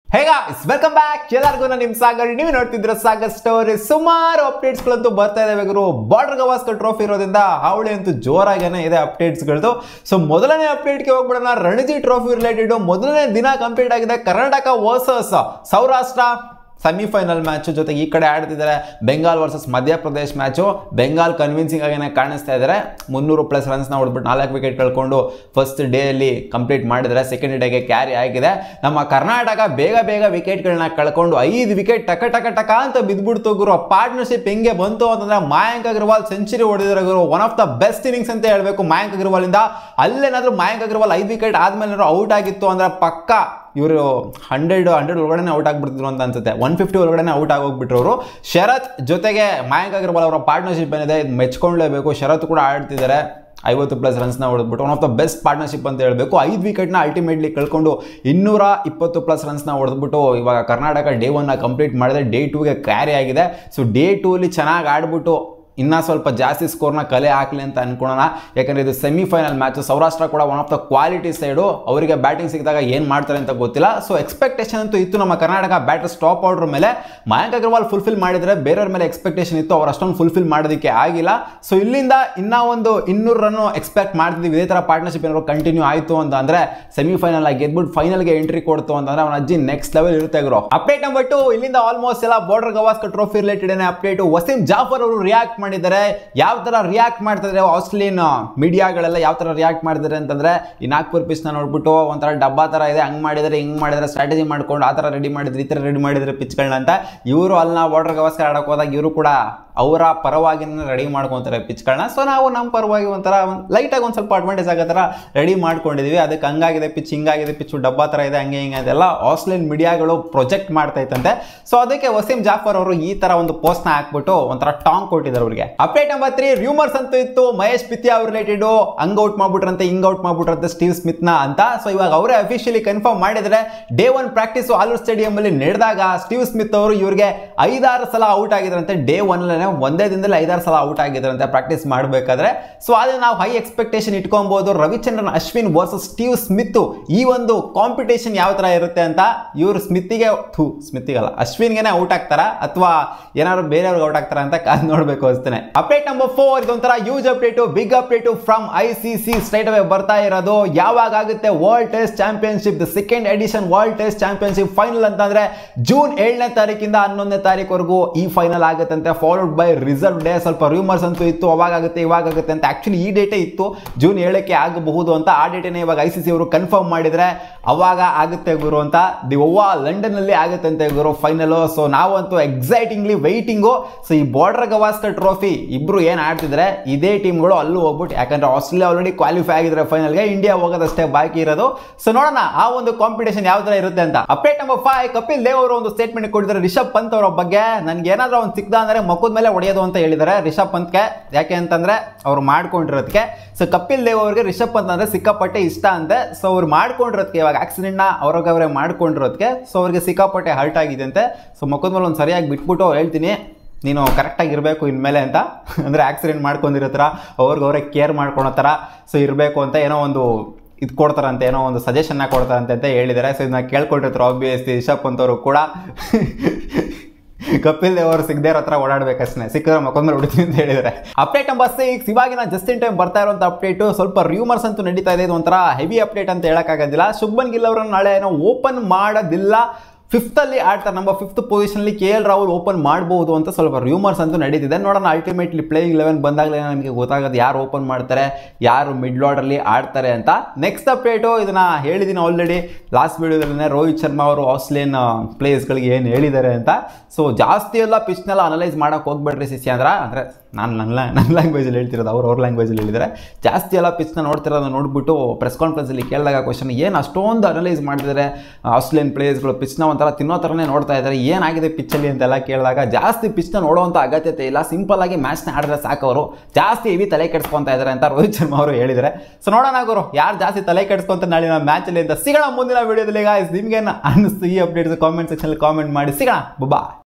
ಹೇಗ welcome back ಎಲ್ಲರಿಗೂ ನಾನು ನಿಮ್ ಸಾಗರ್ ನೀವು ನೋಡ್ತಿದ್ರ ಸಾಗರ್ ಸ್ಟೋರಿ ಸುಮಾರು ಅಪ್ಡೇಟ್ಸ್ ಗಳಂತೂ ಬರ್ತಾ ಇದಾವೆ ಗುರು ಬಾರ್ಡರ್ ಗವಾಸ್ಕರ್ ಟ್ರೋಫಿ ಇರೋದ್ರಿಂದ ಹಾವಳಿ ಅಂತೂ ಜೋರಾಗೇನೆ ಇದೆ ಅಪ್ಡೇಟ್ಸ್ ಗಳದು ಸೊ ಮೊದಲನೇ ಅಪ್ಡೇಟ್ಗೆ ಹೋಗ್ಬಿಡೋಣ ರಣಜಿ ಟ್ರೋಫಿ ರಿಲೇಟೆಡ್ ಮೊದಲನೇ ದಿನ ಕಂಪ್ಲೀಟ್ ಆಗಿದೆ Karnataka versus Saurashtra semifinal match ಜೊತೆಗೆ ಈ ಕಡೆ ಆಡ್ತಿದ್ದಾರೆ Bengal versus Madhya Pradesh match Bengal convincing ಆಗೇನೆ ಕಾಣಿಸ್ತಾ ಇದ್ದಾರೆ ಮುನ್ನೂರು ಪ್ಲಸ್ ರನ್ಸ್ನ ಹೊಡೆದ್ಬಿಟ್ಟು ನಾಲ್ಕು ವಿಕೆಟ್ ಕಳ್ಕೊಂಡು ಫಸ್ಟ್ ಡೇಯಲ್ಲಿ ಕಂಪ್ಲೀಟ್ ಮಾಡಿದರೆ ಸೆಕೆಂಡ್ ಡೇಗೆ ಕ್ಯಾರಿ ಆಗಿದೆ ನಮ್ಮ ಕರ್ನಾಟಕ ಬೇಗ ಬೇಗ ವಿಕೆಟ್ಗಳನ್ನ ಕಳ್ಕೊಂಡು ಐದು ವಿಕೆಟ್ ಟಕ ಟಕ ಟಕ ಅಂತ ಬಿದ್ದುಬಿಡ್ತು ಗುರು ಪಾರ್ಟ್ನರ್ಶಿಪ್ ಹೆಂಗೆ ಬಂತು ಅಂತಂದ್ರೆ ಮಾಯಾಂಕ್ ಅಗ್ರವಾಲ್ ಸೆಂಚುರಿ ಹೊಡೆದಿರೋ ಗುರು one of the best innings ಅಂತ ಹೇಳಬೇಕು ಮಾಯಾಂಕ್ ಅಗ್ರವಾಲ್ ಇಂದ ಅಲ್ಲೇನಾದ್ರೂ ಮಾಯಾಂಕ್ ಅಗ್ರವಾಲ್ ಐದು ವಿಕೆಟ್ ಆದ್ಮೇಲೆ ಔಟ್ ಆಗಿತ್ತು ಅಂದ್ರೆ ಪಕ್ಕ ಇವರು ಹಂಡ್ರೆಡ್ ಹಂಡ್ರೆಡ್ ಒಳಗಡೆ ಔಟ್ ಆಗ್ಬಿಡ್ತಿದ್ರು ಅಂತ ಅನ್ಸುತ್ತೆ ಒನ್ ಫಿಫ್ಟಿ ಒಳಗಡೆ ಔಟ್ ಆಗೋಗ್ಬಿಟ್ರು ಅವರು ಶರತ್ ಜೊತೆಗೆ ಮಾಯಾಂಕ್ ಅಗರ್ವಾಲ್ ಅವರ ಪಾರ್ಟ್ನರ್ಶಿಪ್ ಏನಿದೆ ಇದು ಮೆಚ್ಕೊಳ್ಳೇಬೇಕು ಶರತ್ ಕೂಡ ಆಡ್ತಿದ್ದಾರೆ ಐವತ್ತು ಪ್ಲಸ್ ರನ್ಸ್ನ ಹೊಡೆದ್ಬಿಟ್ಟು one of the best partnership ಅಂತ ಹೇಳಬೇಕು ಐದು ವಿಕೆಟ್ನ ಅಲ್ಟಿಮೇಟ್ಲಿ ಕಳ್ಕೊಂಡು ಇನ್ನೂರ ಇಪ್ಪತ್ತು ಪ್ಲಸ್ ರನ್ಸ್ನ ಹೊಡೆದ್ಬಿಟ್ಟು ಇವಾಗ ಕರ್ನಾಟಕ ಡೇ ಒನ್ನ ಕಂಪ್ಲೀಟ್ ಮಾಡಿದೆ ಡೇ ಟೂಗೆ ಕ್ಯಾರಿ ಆಗಿದೆ ಸೊ ಡೇ ಟೂಲಿ ಚೆನ್ನಾಗಿ ಆಡ್ಬಿಟ್ಟು ಇನ್ನೂ ಸ್ವಲ್ಪ ಜಾಸ್ತಿ ಸ್ಕೋರ್ನ ಕಲೆ ಹಾಕಲಿ ಅಂತ ಅನ್ಕೊಳ್ಳೋಣ ಯಾಕಂದರೆ ಇದು ಸೆಮಿಫೈನಲ್ ಮ್ಯಾಚು ಸೌರಾಷ್ಟ್ರ ಕೂಡ one of the quality side ಅವರಿಗೆ ಬ್ಯಾಟಿಂಗ್ ಸಿಕ್ಕಿದಾಗ ಏನು ಮಾಡ್ತಾರೆ ಅಂತ ಗೊತ್ತಿಲ್ಲ ಸೊ ಎಕ್ಸ್ಪೆಕ್ಟೇಷನ್ ಅಂತೂ ಇತ್ತು ನಮ್ಮ ಕರ್ನಾಟಕ ಬ್ಯಾಟರ್ ಸ್ಟಾಪ್ ಆರ್ಡರ್ ಮೇಲೆ ಮಯಾಂಕ್ ಅಗರ್ವಾಲ್ ಫುಲ್ಫಿಲ್ ಮಾಡಿದರೆ ಬೇರೆಯವ್ರ ಮೇಲೆ ಎಕ್ಸ್ಪೆಕ್ಟೇಷನ್ ಇತ್ತು ಅವ್ರು ಅಷ್ಟೊಂದು ಫುಲ್ಫಿಲ್ ಮಾಡೋದಕ್ಕೆ ಆಗಿಲ್ಲ ಸೊ ಇಲ್ಲಿಂದ ಇನ್ನೂ ಒಂದು ಇನ್ನೂರು ರನ್ನು ಎಕ್ಸ್ಪೆಕ್ಟ್ ಮಾಡ್ತಿದ್ವಿ ಇದೇ ಥರ ಪಾರ್ಟ್ನರ್ಶಿಪ್ ಏನಾದ್ರು ಕಂಟಿನ್ಯೂ ಆಯಿತು ಅಂತ ಅಂದರೆ ಸೆಮಿಫೈನಲ್ ಆಗಿ ಗೆದ್ಬಿಟ್ಟು ಫೈನಲ್ಗೆ ಎಂಟ್ರಿ ಕೊಡ್ತು ಅಂತಂದ್ರೆ ಅವನ ಅಜ್ಜಿ ನೆಕ್ಸ್ಟ್ ಲೆವೆಲ್ ಇರುತ್ತೆ ಗುರು ಅಪ್ಡೇಟ್ ನಂಬರ್ ಟು ಇಲ್ಲಿಂದ ಆಲ್ಮೋಸ್ಟ್ ಎಲ್ಲ Border Gavaskar trophy related update Wasim Jaffer ಅವರು ರಿಯಾಕ್ಟ್ ಮಾಡಿದ್ದಾರೆ ಯಾವ ತರ ರಿಯಾಕ್ಟ್ ಮಾಡ್ತಿದ್ದಾರೆ ಆಸ್ಟ್ರೇಲಿಯನ್ ಮೀಡಿಯಾಗಳೆಲ್ಲ ಯಾವ ತರ ರಿಯಾಕ್ಟ್ ಮಾಡಿದ್ದಾರೆ ಅಂತಂದ್ರೆ ಈ ನಾಗ್ಪುರ್ ಪಿಚ್ನ ನೋಡ್ಬಿಟ್ಟು ಒಂಥರ ಡಬ್ಬಾ ತರ ಇದೆ ಹಂಗ್ ಮಾಡಿದರೆ ಹಿಂಗ್ ಮಾಡಿದ್ರೆ ಸ್ಟ್ರಾಟಜಿ ಮಾಡ್ಕೊಂಡು ಆ ತರ ರೆಡಿ ಮಾಡಿದ್ರೆ ಈ ತರ ರೆಡಿ ಮಾಡಿದ್ರೆ ಪಿಚ್ಗಳನ್ನ ಅಂತ ಇವರು ಅಲ್ಲಿ ನಾವು ಬಾರ್ಡರ್ ಗವಾಸ್ಕರ್ ಆಡಕ್ ಹೋದಾಗ ಇವರು ಕೂಡ ಅವರ ಪರವಾಗಿ ರೆಡಿ ಮಾಡ್ಕೊತಾರೆ ಪಿಚ್ಗಳನ್ನ ಸೊ ನಾವು ನಮ್ಮ ಪರವಾಗಿ ಒಂಥರ ಲೈಟಾಗಿ ಒಂದು ಸ್ವಲ್ಪ ಅಡ್ವಾಂಟೇಜ್ ಆಗೋ ಥರ ರೆಡಿ ಮಾಡ್ಕೊಂಡಿದೀವಿ ಅದಕ್ಕೆ ಹಂಗಾಗಿದೆ ಪಿಚ್ ಹಿಂಗಾಗಿದೆ ಪಿಚ್ಚು ಡಬ್ಬಾ ಥರ ಇದೆ ಹಂಗೆ ಹಿಂಗೆ ಅದೆಲ್ಲ ಆಸ್ಟ್ರೇಲಿಯನ್ ಮೀಡಿಯಾಗಳು ಪ್ರೊಜೆಕ್ಟ್ ಮಾಡ್ತಾ ಇತ್ತಂತೆ ಸೊ ಅದಕ್ಕೆ ವಸೀಂ ಜಾಫರ್ ಅವರು ಈ ತರ ಒಂದು ಪೋಸ್ಟ್ನ ಹಾಕ್ಬಿಟ್ಟು ಒಂಥರ ಟಾಂಗ್ ಕೊಟ್ಟಿದ್ದಾರೆ ಅವರಿಗೆ ಅಪ್ಡೇಟ್ ನಂಬರ್ ತ್ರೀ ರೂಮರ್ಸ್ ಅಂತೂ ಇತ್ತು ಮಹೇಶ್ ಪಿತ್ಯಾ ಅವ್ರ ರಿಲೇಟೆಡ್ ಹಂಗ್ ಔಟ್ ಮಾಡ್ಬಿಟ್ರಂತೆ ಹಿಂಗ್ ಔಟ್ ಮಾಡ್ಬಿಟ್ರಂತೆ ಸ್ಟೀವ್ ಸ್ಮಿತ್ನ ಅಂತ ಸೊ ಇವಾಗ ಅವರೇ ಅಫಿಷಿಯಲಿ ಕನ್ಫರ್ಮ್ ಮಾಡಿದ್ರೆ day one practice Alur stadium ಅಲ್ಲಿ ನಡೆದಾಗ ಸ್ಟೀವ್ ಸ್ಮಿತ್ ಅವರು ಇವ್ರಿಗೆ ಐದಾರು ಸಲ ಔಟ್ ಆಗಿದ್ರಂತೆ ಡೇ ಒನ್ ಒಂದೇ ದಿನದಲ್ಲಿ ಐದಾರು ಸಲ ಔಟ್ ಆಗಿದ್ರಂತೆ ಪ್ರಾಕ್ಟೀಸ್ ಮಾಡಬೇಕಾದ್ರೆ ಸೊ ಅದೇ ನಾವು ಹೈ ಎಕ್ಸ್ಪೆಕ್ಟೇಷನ್ ಇಟ್ಕೊಬಹುದು Ravichandran Ashwin versus Steve Smith ಈ ಒಂದು ಕಾಂಪಿಟೇಷನ್ ಯಾವ ತರ ಇರುತ್ತೆ ಅಂತ ಇವರು ಸ್ಮಿತ್ಗೆ ಥೂ ಸ್ಮಿತ್ಗಲ್ಲ ಅಶ್ವಿನ್ಗೆನೆ ಔಟ್ ಆಗ್ತಾರ ಅಥವಾ ಏನಾದ್ರು ಬೇರೆಯವ್ರಿಗೆ ಔಟ್ ಆಗ್ತಾರ ಅಂತ ಕಾದ್ ನೋಡ್ಬೇಕು ಅನ್ಸ್ತೇನೆ ಅಪ್ಡೇಟ್ ನಂಬರ್ ಫೋರ್ ಇದೊಂಥರ huge update big update from I C C straight away ಬರ್ತಾ ಇರೋದು ಯಾವಾಗ ಆಗುತ್ತೆ World Test Championship the second edition World Test Championship final ಅಂತಂದ್ರೆ ಜೂನ್ ಏಳನೇ ತಾರೀಕಿಂದ ಹನ್ನೊಂದನೇ ತಾರೀಕುವರೆಗೂ ಈ ಫೈನಲ್ ಆಗುತ್ತಂತೆ ಫಾಲೋಡ್ ಬೈ ರಿಸರ್ವ್ ಡೇ ಸ್ವಲ್ಪ ರೂಮರ್ಸ್ ಅಂತೂ ಇತ್ತು ಅವಾಗ ಆಗುತ್ತೆ ಇವಾಗ ಆಗುತ್ತೆ ಅಂತ ಆಕ್ಚುಲಿ ಈ ಡೇಟೇ ಇತ್ತು ಜೂನ್ ಏಳಕ್ಕೆ ಆಗಬಹುದು ಅಂತ ಆ ಡೇಟೇನೆ ಇವಾಗ ಐ ಸಿ ಸಿ ಅವರು ಕನ್ಫರ್ಮ್ ಮಾಡಿದ್ರೆ ಅವಾಗ ಆಗುತ್ತೆ ಗುರು ಅಂತ ದಿ ಒವ್ವಾ ಲಂಡನ್ ಅಲ್ಲಿ ಆಗುತ್ತಂತೆ ಗುರು ಫೈನಲ್ ಸೊ ನಾವಂತೂ ಎಕ್ಸೈಟಿಂಗ್ಲಿ ವೈಟಿಂಗು ಸೊ ಈ ಬಾರ್ಡರ್ ಗವಾಸ್ಕರ್ ಟ್ರೋಫಿ ಇಬ್ರು ಏನ್ ಆಡ್ತಿದ್ರೆ ಇದೇ ಟೀಮ್ಗಳು ಅಲ್ಲೂ ಹೋಗ್ಬಿಟ್ಟು ಯಾಕಂದ್ರೆ ಆಸ್ಟ್ರೇಲಿಯಾ ಆಲ್ರೆಡಿ ಕ್ವಾಲಿಫೈ ಆಗಿದ್ರೆ ಫೈನಲ್ಗೆ ಇಂಡಿಯಾ ಹೋಗೋದಷ್ಟೇ ಬಾಕಿ ಇರೋದು ಸೊ ನೋಡೋಣ ಆ ಒಂದು ಕಾಂಪಿಟೇಷನ್ ಯಾವ ತರ ಇರುತ್ತೆ ಅಂತ update number five Kapil Dev ಅವರು ಒಂದು ಸ್ಟೇಟ್ಮೆಂಟ್ ಕೊಟ್ಟಿದ್ದಾರೆ ರಿಷಬ್ ಪಂತ್ ಅವರ ಬಗ್ಗೆ ನನ್ಗೆ ಏನಾದ್ರೂ ಒಂದು ಸಿಕ್ದ ಅಂದ್ರೆ ಮಕ್ಕದ ಮೇಲೆ ಹೊಡೆಯೋದು ಅಂತ ಹೇಳಿದ್ದಾರೆ ರಿಷಬ್ ಪಂತ್ಗೆ ಯಾಕೆ ಅಂತಂದ್ರೆ ಅವ್ರು ಮಾಡ್ಕೊಂಡಿರೋದಕ್ಕೆ ಸೊ ಕಪಿಲ್ ದೇವ್ ಅವರಿಗೆ ರಿಷಬ್ ಪಂತ್ ಅಂದ್ರೆ ಸಿಕ್ಕಾಪಟ್ಟೆ ಇಷ್ಟ ಅಂತೆ ಸೊ ಅವ್ರು ಮಾಡ್ಕೊಂಡಿರೋದಕ್ಕೆ ಇವಾಗ ಆಕ್ಸಿಡೆಂಟ್ನ ಅವ್ರಿಗೆ ಅವರೇ ಮಾಡ್ಕೊಂಡಿರೋದಕ್ಕೆ ಸೊ ಅವ್ರಿಗೆ ಸಿಕ್ಕಾಪಟ್ಟೆ ಹರ್ಟ್ ಆಗಿದೆ ಅಂತೆ ಸೊ ಮಕ್ಕದ ಮೇಲೆ ಒಂದು ಸರಿಯಾಗಿ ಬಿಟ್ಬಿಟ್ಟು ಹೇಳ್ತೀನಿ ನೀನು ಕರೆಕ್ಟಾಗಿ ಇರಬೇಕು ಇನ್ಮೇಲೆ ಅಂತ ಅಂದರೆ ಆಕ್ಸಿಡೆಂಟ್ ಮಾಡ್ಕೊಂಡಿರೋ ಥರ ಅವ್ರಿಗೆ ಅವರೇ ಕೇರ್ ಮಾಡ್ಕೊಳೋ ಥರ ಸೊ ಇರಬೇಕು ಅಂತ ಏನೋ ಒಂದು ಇದು ಕೊಡ್ತಾರಂತೆ ಏನೋ ಒಂದು ಸಜೆಷನ್ನ ಕೊಡ್ತಾರಂತೆ ಅಂತ ಹೇಳಿದ್ದಾರೆ ಸೊ ಇದನ್ನ ಕೇಳ್ಕೊಂಡಿರ್ತಾರೆ ಆಬ್ವಿಯಸ್ಲಿ ರಿಷಬ್ ಪಂತ್ ಕೂಡ ಕಪಿಲ್ ದೇವ್ ಅವರು ಸಿಗದೆ ಹತ್ರ ಓಡಾಡ್ಬೇಕಷ್ಟೇ ಸಿಕ್ಕಿದ್ರೆ ಮಕ್ಕಳ ಮೇಲೆ ಹೊಡಿತೀನಿ ಅಂತ ಹೇಳಿದ್ದಾರೆ ಅಪ್ಡೇಟ್ ನಂಬರ್ ಸಿಕ್ಸ್ ಇವಾಗಿನ ಜಸ್ಟ್ ಇನ್ ಟೈಮ್ ಬರ್ತಾ ಇರುವಂತ ಅಪ್ಡೇಟ್ ಸ್ವಲ್ಪ ರೂಮರ್ಸ್ ಅಂತೂ ನಡೀತಾ ಇದೆ ಇದು ಒಂಥರ ಹೆವಿ ಅಪ್ಡೇಟ್ ಅಂತ ಹೇಳಕ್ಕಾಗೋದಿಲ್ಲ ಶುಭನ್ ಗಿಲ್ ಅವರನ್ನು ನಾಳೆ ಏನೋ ಓಪನ್ ಮಾಡೋದಿಲ್ಲ ಫಿಫ್ತಲ್ಲಿ ಆಡ್ತಾರೆ ನಂಬರ್ ಫಿಫ್ತ್ ಪೊಸಿಷನ್ಲಿ ಕೆ ಎಲ್ ರಾಹುಲ್ ಓಪನ್ ಮಾಡಬಹುದು ಅಂತ ಸ್ವಲ್ಪ ರೂಮರ್ಸ್ ಅಂತೂ ನಡೀತಿದೆ ನೋಡೋಣ ಅಲ್ಟಿಮೇಟ್ಲಿ ಪ್ಲೇಯಿಂಗ್ ಲೆವೆನ್ ಬಂದಾಗಲೇ ನಮಗೆ ಗೊತ್ತಾಗೋದು ಯಾರು ಓಪನ್ ಮಾಡ್ತಾರೆ ಯಾರು ಮಿಡ್ ಆರ್ಡರ್ಲಿ ಆಡ್ತಾರೆ ಅಂತ ನೆಕ್ಸ್ಟ್ ಅಪ್ಡೇಟು ಇದನ್ನ ಹೇಳಿದ್ದೀನಿ ಆಲ್ರೆಡಿ ಲಾಸ್ಟ್ ವಿಡಿಯೋದಲ್ಲೇ ರೋಹಿತ್ ಶರ್ಮಾ ಅವರು ಆಸ್ಟ್ರೇಲಿಯನ್ ಪ್ಲೇಯರ್ಸ್ಗಳಿಗೆ ಏನು ಹೇಳಿದ್ದಾರೆ ಅಂತ ಸೊ ಜಾಸ್ತಿ ಎಲ್ಲ ಪಿಚ್ನೆಲ್ಲ ಅನಲೈಸ್ ಮಾಡೋಕೆ ಹೋಗ್ಬೇಡ್ರಿ ಸಿಸಿ ಅಂದ್ರೆ ಅಂದರೆ ನಾನು ನನ್ನ ನನ್ನ ಲ್ಯಾಂಗ್ವೇಜಲ್ಲಿ ಹೇಳ್ತಿರೋದು ಅವ್ರು ಅವ್ರ ಲ್ಯಾಂಗ್ವೇಜಲ್ಲಿ ಹೇಳಿದ್ದಾರೆ ಜಾಸ್ತಿ ಎಲ್ಲ ಪಿಚ್ನ ನೋಡ್ತಿರೋದನ್ನ ನೋಡ್ಬಿಟ್ಟು ಪ್ರೆಸ್ ಕಾನ್ಫರೆನ್ಸಲ್ಲಿ ಕೇಳಿದಾಗ ಕ್ವಶನ್ ಏನು ಅಷ್ಟೊಂದು ಅನಲೈಸ್ ಮಾಡ್ತಿದ್ದಾರೆ ಆಸ್ಟ್ರೇಲಿಯನ್ ಪ್ಲೇಯರ್ಸ್ಗಳು ಪಿಚ್ನ ಒಂಥರ ತಿನ್ನೋ ಥರನೇ ನೋಡ್ತಾ ಇದ್ದಾರೆ ಏನಾಗಿದೆ ಪಿಚ್ಚಲ್ಲಿ ಅಂತೆಲ್ಲ ಕೇಳಿದಾಗ ಜಾಸ್ತಿ ಪಿಚ್ನ ನೋಡುವಂಥ ಅಗತ್ಯತೆ ಇಲ್ಲ ಸಿಂಪಲ್ ಆಗಿ ಮ್ಯಾಚ್ನ ಆಡಿದ್ರೆ ಸಾಕು ಅವರು ಜಾಸ್ತಿ ಹೆವಿ ತಲೆ ಕೆಡಿಸ್ಕೊತಾ ಇದ್ದಾರೆ ಅಂತ ರೋಹಿತ್ ಶರ್ಮಾ ಅವರು ಹೇಳಿದ್ದಾರೆ ಸೊ ನೋಡೋಣ ಗುರು ಯಾರು ಜಾಸ್ತಿ ತಲೆ ಕೆಡಿಸ್ಕೊಂತ ನಾಳೆ ನಮ್ಮ ಮ್ಯಾಚಲ್ಲಿ ಅಂತ ಸಿಗೋಣ ಮುಂದಿನ ವಿಡಿಯೋದಲ್ಲಿ ಗಾಯ್ಸ್ ನಿಮ್ಗೇನು ಅನ್ನಿಸ್ತು ಈ ಅಪ್ಡೇಟ್ಸ್ ಕಾಮೆಂಟ್ ಸೆಕ್ಷನಲ್ಲಿ ಕಾಮೆಂಟ್ ಮಾಡಿ ಸಿಗೋಣ ಬುಬಾ